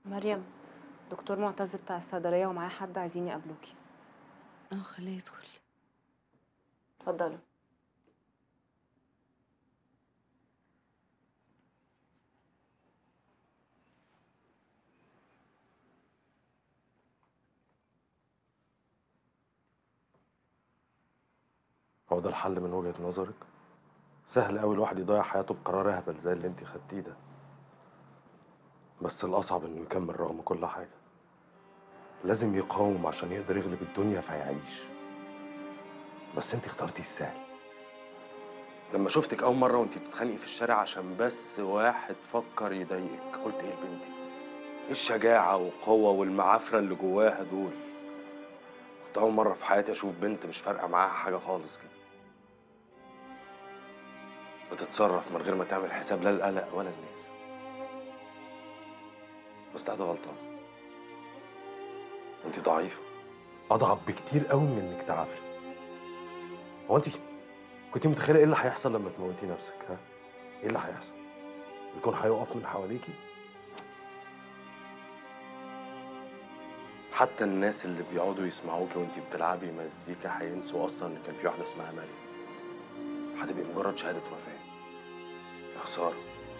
مريم دكتور معتز بتاع الصيدلية ومعاه حد عايزين يقابلوكي اه خليه يدخل اتفضلوا هو ده الحل من وجهة نظرك؟ سهل قوي الواحد يضيع حياته بقرار اهبل زي اللي انت خدتيه ده بس الأصعب إنه يكمل رغم كل حاجة لازم يقاوم عشان يقدر يغلب الدنيا فيعيش بس انت اخترتي السهل لما شفتك أول مرة وانت بتتخانقي في الشارع عشان بس واحد فكر يضايقك قلت ايه لبنتي؟ ايه الشجاعة والقوة والمعافرة اللي جواها دول؟ كنت أول مرة في حياتي أشوف بنت مش فارقة معاها حاجة خالص كده بتتصرف من غير ما تعمل حساب لا القلق ولا الناس بس ده غلطان انت ضعيفة أضعف بكتير قوي من إنك تعافري هو انت كنت متخيلة ايه اللي هيحصل لما تموتي نفسك ها؟ ايه اللي هيحصل؟ الكون هيقف من حواليكي؟ حتى الناس اللي بيقعدوا يسمعوكي وانت بتلعبي مزيكا هينسوا اصلا ان كان في واحده اسمها مريم هتبقي مجرد شهاده وفاه يا خساره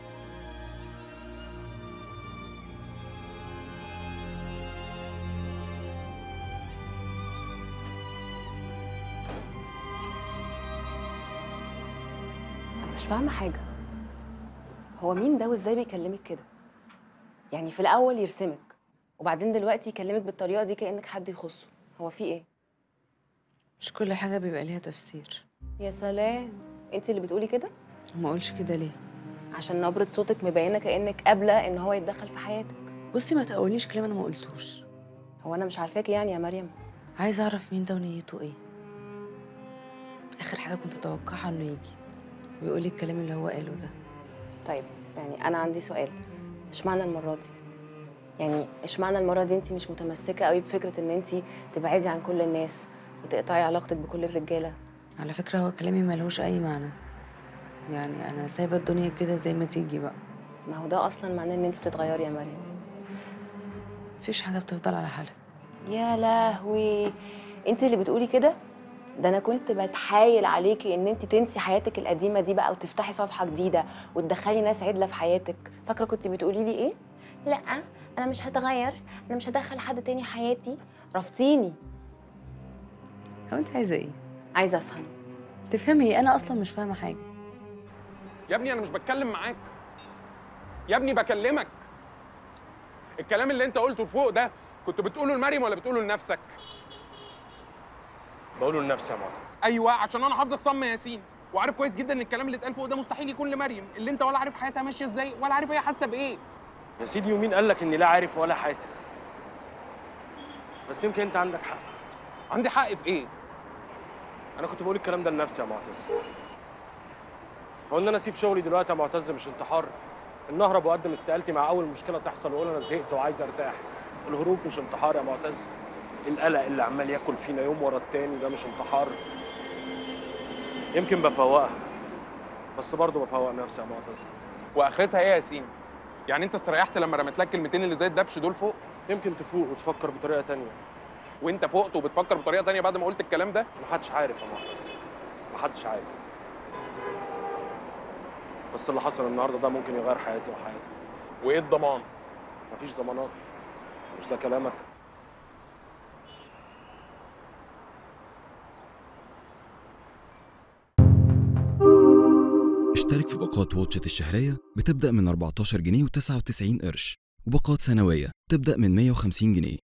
انا مش فاهمة حاجة هو مين ده وازاي بيكلمك كده يعني في الاول يرسمك وبعدين دلوقتي يكلمك بالطريقة دي كأنك حد يخصه هو في ايه مش كل حاجة بيبقى ليها تفسير يا سلام انت اللي بتقولي كده ما اقولش كده ليه عشان نبرة صوتك مبينة كأنك قابلة ان هو يتدخل في حياتك بصي ما تقوليش كلام انا ما قلتوش هو انا مش عارفاكي يعني يا مريم عايزه اعرف مين ده ونيته ايه اخر حاجه كنت اتوقعها انه يجي ويقول لي الكلام اللي هو قاله ده طيب يعني انا عندي سؤال اشمعنى المره دي يعني اشمعنى المره دي انت مش متمسكه قوي بفكره ان انت تبعدي عن كل الناس وتقطعي علاقتك بكل الرجاله على فكره هو كلامي ملهوش اي معنى يعني انا سايبه الدنيا كده زي ما تيجي بقى ما هو ده اصلا معناه ان انت بتتغيري يا مريم مفيش حاجه بتفضل على حالها يا لهوي انت اللي بتقولي كده ده انا كنت بتحايل عليكي ان انت تنسي حياتك القديمه دي بقى وتفتحي صفحه جديده وتدخلي ناس عدله في حياتك فاكره كنت بتقولي لي ايه لا انا مش هتغير انا مش هدخل حد تاني حياتي رفضتيني هو انت عايزه ايه عايزه افهم تفهمي ايه انا اصلا مش فاهمه حاجه يا ابني انا مش بتكلم معاك يا ابني بكلمك الكلام اللي انت قلته فوق ده كنت بتقوله لمريم ولا بتقوله لنفسك بقوله لنفسي يا معتز ايوه عشان انا حافظك صم يا ياسين وعارف كويس جدا ان الكلام اللي اتقال فوق ده مستحيل يكون لمريم اللي انت ولا عارف حياتها ماشيه ازاي ولا عارف هي حاسه بايه يا سيدي ومين قال لك اني لا عارف ولا حاسس بس يمكن انت عندك حق عندي حق في ايه انا كنت بقول الكلام ده لنفسي يا معتز هو ان انا اسيب شغلي دلوقتي يا معتز مش انتحار ان اهرب واقدم استقالتي مع اول مشكله تحصل واقول انا زهقت وعايز ارتاح الهروب مش انتحار يا معتز القلق اللي عمال ياكل فينا يوم ورا التاني ده مش انتحار يمكن بفوقها بس برضه بفوق نفسي يا معتز واخرتها ايه يا ياسين يعني انت استريحت لما رميت لك الكلمتين اللي زي الدبش دول فوق يمكن تفوق وتفكر بطريقه تانية وانت فوقت وبتفكر بطريقه تانية بعد ما قلت الكلام ده محدش عارف يا معتز محدش عارف بس اللي حصل النهارده ده ممكن يغير حياتي وحياتك وايه الضمان مفيش ضمانات مش ده كلامك اشترك في باقات واتشت الشهرية بتبدأ من 14 جنيه و99 قرش وباقات سنوية تبدأ من 150 جنيه